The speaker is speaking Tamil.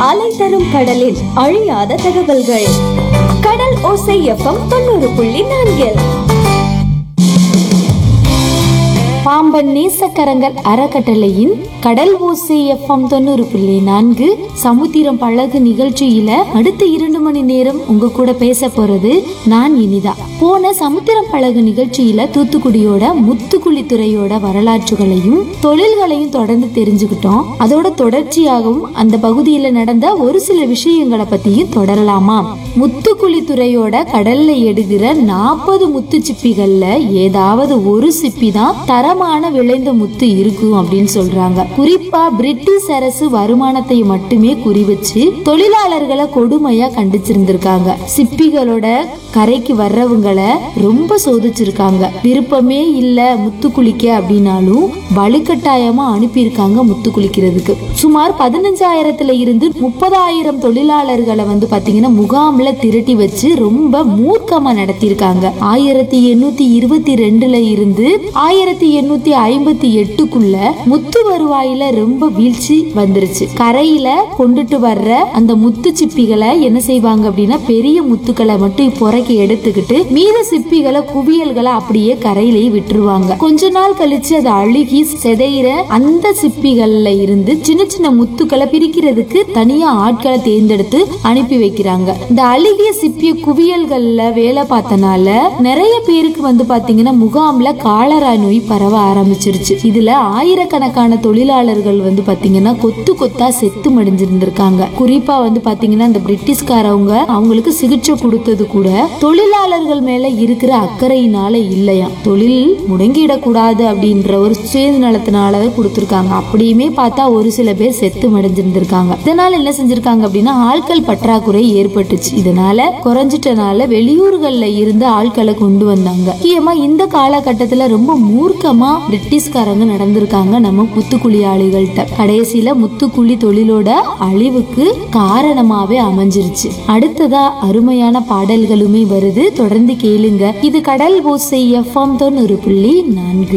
அலை தரும் கடலில் அழியாத தகவல்கள் கடல் ஓசை எஃப்எம் தொண்ணூறு புள்ளி நான்கில் பாம்பன் நேசக்கரங்கள் அறக்கட்டளையின் கடல் ஓசை எஃப்எம் தொண்ணூறு புள்ளி நான்கு சமுத்திரம் பழகு நிகழ்ச்சியில அடுத்த இரண்டு மணி நேரம் உங்க கூட பேச போறது நான் இனிதா போன சமுத்திரம் பழகு நிகழ்ச்சியில தூத்துக்குடியோட முத்துக்குழி துறையோட வரலாற்றுகளையும் தொழில்களையும் தொடர்ந்து தெரிஞ்சுக்கிட்டோம் அதோட தொடர்ச்சியாகவும் அந்த பகுதியில நடந்த ஒரு சில விஷயங்களை பத்தியும் தொடரலாமா முத்துக்குழி துறையோட கடல்ல எடுக்கிற நாற்பது முத்து சிப்பிகள்ல ஏதாவது ஒரு சிப்பி தான் தரமான விளைந்த முத்து இருக்கும் அப்படின்னு சொல்றாங்க குறிப்பா பிரிட்டிஷ் அரசு வருமானத்தை மட்டுமே குறி வச்சு தொழிலாளர்களை கொடுமையா கண்டிச்சிருந்திருக்காங்க சிப்பிகளோட கரைக்கு வர்றவங்களை ரொம்ப சோதிச்சிருக்காங்க விருப்பமே இல்ல முத்து குளிக்க அப்படின்னாலும் வலுக்கட்டாயமா அனுப்பியிருக்காங்க முத்து குளிக்கிறதுக்கு சுமார் பதினஞ்சாயிரத்துல இருந்து முப்பதாயிரம் தொழிலாளர்களை வந்து பாத்தீங்கன்னா முகாம்ல திரட்டி வச்சு ரொம்ப மூர்க்கமா நடத்தியிருக்காங்க ஆயிரத்தி எண்ணூத்தி இருபத்தி ரெண்டுல இருந்து ஆயிரத்தி எண்ணூத்தி ஐம்பத்தி எட்டுக்குள்ள முத்து வருவாயில ரொம்ப வீழ்ச்சி வந்துருச்சு கரையில கொண்டுட்டு வர்ற அந்த முத்து சிப்பிகளை என்ன செய்வாங்க அப்படின்னா பெரிய முத்துக்களை மட்டும் புறக்கி எடுத்துக்கிட்டு மீத சிப்பிகளை குவியல்களை அப்படியே கரையிலேயே விட்டுருவாங்க கொஞ்ச நாள் கழிச்சு அது அழுகி செதையிற அந்த சிப்பிகள்ல இருந்து சின்ன சின்ன முத்துக்களை பிரிக்கிறதுக்கு தனியா ஆட்களை தேர்ந்தெடுத்து அனுப்பி வைக்கிறாங்க இந்த அழுகிய சிப்பிய குவியல்கள்ல வேலை பார்த்தனால நிறைய பேருக்கு வந்து பாத்தீங்கன்னா முகாம்ல காலரா நோய் பரவ ஆரம்பிச்சிருச்சு இதுல ஆயிரக்கணக்கான தொழிலாளர்கள் வந்து பாத்தீங்கன்னா கொத்து கொத்தா செத்து மடிஞ்சிருந்திருக்காங்க குறிப்பா வந்து பாத்தீங்கன்னா இந்த பிரிட்டிஷ்காரவங்க அவங்களுக்கு சிகிச்சை கொடுத்தது கூட தொழிலாளர்கள் மேல இருக்கிற அக்கறையினால இல்லையா தொழில் முடங்கிடக்கூடாது அப்படின்ற ஒரு சுயநலத்தினால கொடுத்திருக்காங்க அப்படியுமே பார்த்தா ஒரு சில பேர் செத்து மடிஞ்சிருந்திருக்காங்க இதனால என்ன செஞ்சிருக்காங்க அப்படின்னா ஆட்கள் பற்றாக்குறை ஏற்பட்டுச்சு இதனால குறைஞ்சிட்டனால வெளியூர்கள்ல இருந்து ஆட்களை கொண்டு வந்தாங்க முக்கியமா இந்த காலகட்டத்துல ரொம்ப மூர்க்கமா பிரிட்டிஷ்காரங்க நடந்திருக்காங்க நம்ம முத்துக்குழி ஆளிகள்கிட்ட கடைசியில முத்துக்குழி தொழிலோட அழிவுக்கு காரணமாவே அமைஞ்சிருச்சு அடுத்ததா அருமையான பாடல்களுமே வருது தொடர்ந்து கேளுங்க இது கடல் ஓசை எஃப்எம் தொண்ணூறு புள்ளி நான்கு